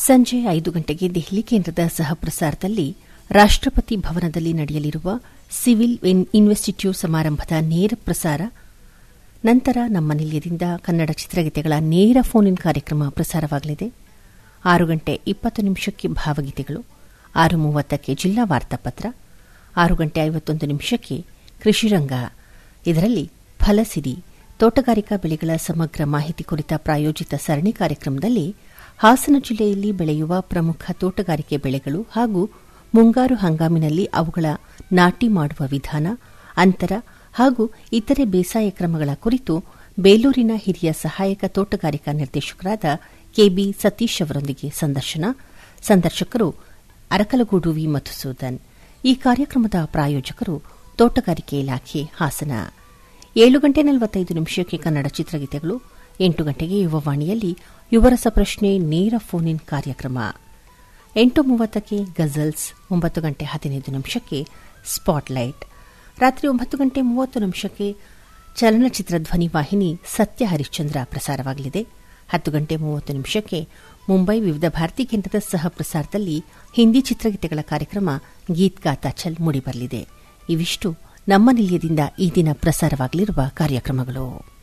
ಸಂಜೆ ಐದು ಗಂಟೆಗೆ ದೆಹಲಿ ಕೇಂದ್ರದ ಸಹಪ್ರಸಾರದಲ್ಲಿ ರಾಷ್ಟಪತಿ ಭವನದಲ್ಲಿ ನಡೆಯಲಿರುವ ಸಿವಿಲ್ ಇನ್ವೆಸ್ಟಿಟ್ಯೂಟ್ ಸಮಾರಂಭದ ನೇರ ಪ್ರಸಾರ ನಂತರ ನಮ್ಮ ನಿಲಯದಿಂದ ಕನ್ನಡ ಚಿತ್ರಗೀತೆಗಳ ನೇರ ಫೋನ್ ಇನ್ ಕಾರ್ಯಕ್ರಮ ಪ್ರಸಾರವಾಗಲಿದೆ ಆರು ಗಂಟೆ ಇಪ್ಪತ್ತು ನಿಮಿಷಕ್ಕೆ ಭಾವಗೀತೆಗಳು ಆರು ಮೂವತ್ತಕ್ಕೆ ಜಿಲ್ಲಾ ವಾರ್ತಾಪತ್ರ ಆರು ಗಂಟೆ ಐವತ್ತೊಂದು ನಿಮಿಷಕ್ಕೆ ಕೃಷಿರಂಗ ಇದರಲ್ಲಿ ಫಲಸಿರಿ ತೋಟಗಾರಿಕಾ ಬೆಳೆಗಳ ಸಮಗ್ರ ಮಾಹಿತಿ ಕುರಿತ ಪ್ರಾಯೋಜಿತ ಸರಣಿ ಕಾರ್ಯಕ್ರಮದಲ್ಲಿ ಹಾಸನ ಜಿಲ್ಲೆಯಲ್ಲಿ ಬೆಳೆಯುವ ಪ್ರಮುಖ ತೋಟಗಾರಿಕೆ ಬೆಳೆಗಳು ಹಾಗೂ ಮುಂಗಾರು ಹಂಗಾಮಿನಲ್ಲಿ ಅವುಗಳ ನಾಟಿ ಮಾಡುವ ವಿಧಾನ ಅಂತರ ಹಾಗೂ ಇತರೆ ಬೇಸಾಯ ಕ್ರಮಗಳ ಕುರಿತು ಬೇಲೂರಿನ ಹಿರಿಯ ಸಹಾಯಕ ತೋಟಗಾರಿಕಾ ನಿರ್ದೇಶಕರಾದ ಕೆಬಿ ಸತೀಶ್ ಅವರೊಂದಿಗೆ ಸಂದರ್ಶನ ಸಂದರ್ಶಕರು ಅರಕಲಗೂಡು ವಿ ಮಧುಸೂದನ್ ಈ ಕಾರ್ಯಕ್ರಮದ ಪ್ರಾಯೋಜಕರು ತೋಟಗಾರಿಕೆ ಇಲಾಖೆ ಹಾಸನ ಏಳು ಗಂಟೆ ನಲವತ್ತೈದು ನಿಮಿಷಕ್ಕೆ ಕನ್ನಡ ಚಿತ್ರಗೀತೆಗಳು ಎಂಟು ಗಂಟೆಗೆ ಯುವವಾಣಿಯಲ್ಲಿ ಯುವರಸ ಪ್ರಶ್ನೆ ನೇರ ಫೋನ್ ಇನ್ ಕಾರ್ಯಕ್ರಮ ಎಂಟು ಮೂವತ್ತಕ್ಕೆ ಗಜಲ್ಸ್ ಒಂಬತ್ತು ಗಂಟೆ ಹದಿನೈದು ನಿಮಿಷಕ್ಕೆ ಸ್ಪಾಟ್ಲೈಟ್ ರಾತ್ರಿ ಒಂಬತ್ತು ಗಂಟೆ ಮೂವತ್ತು ನಿಮಿಷಕ್ಕೆ ಚಲನಚಿತ್ರ ಧ್ವನಿ ವಾಹಿನಿ ಸತ್ಯ ಹರಿಶ್ಚಂದ್ರ ಪ್ರಸಾರವಾಗಲಿದೆ ಹತ್ತು ಗಂಟೆ ಮೂವತ್ತು ನಿಮಿಷಕ್ಕೆ ಮುಂಬೈ ವಿವಿಧ ಭಾರತಿ ಕೇಂದ್ರದ ಸಹ ಪ್ರಸಾರದಲ್ಲಿ ಹಿಂದಿ ಚಿತ್ರಗೀತೆಗಳ ಕಾರ್ಯಕ್ರಮ ಗೀತ್ ಗಾತಾ ಚಲ್ ಮೂಡಿಬರಲಿದೆ ಇವಿಷ್ಟು ನಮ್ಮ ನಿಲಯದಿಂದ ಈ ದಿನ ಪ್ರಸಾರವಾಗಲಿರುವ ಕಾರ್ಯಕ್ರಮಗಳು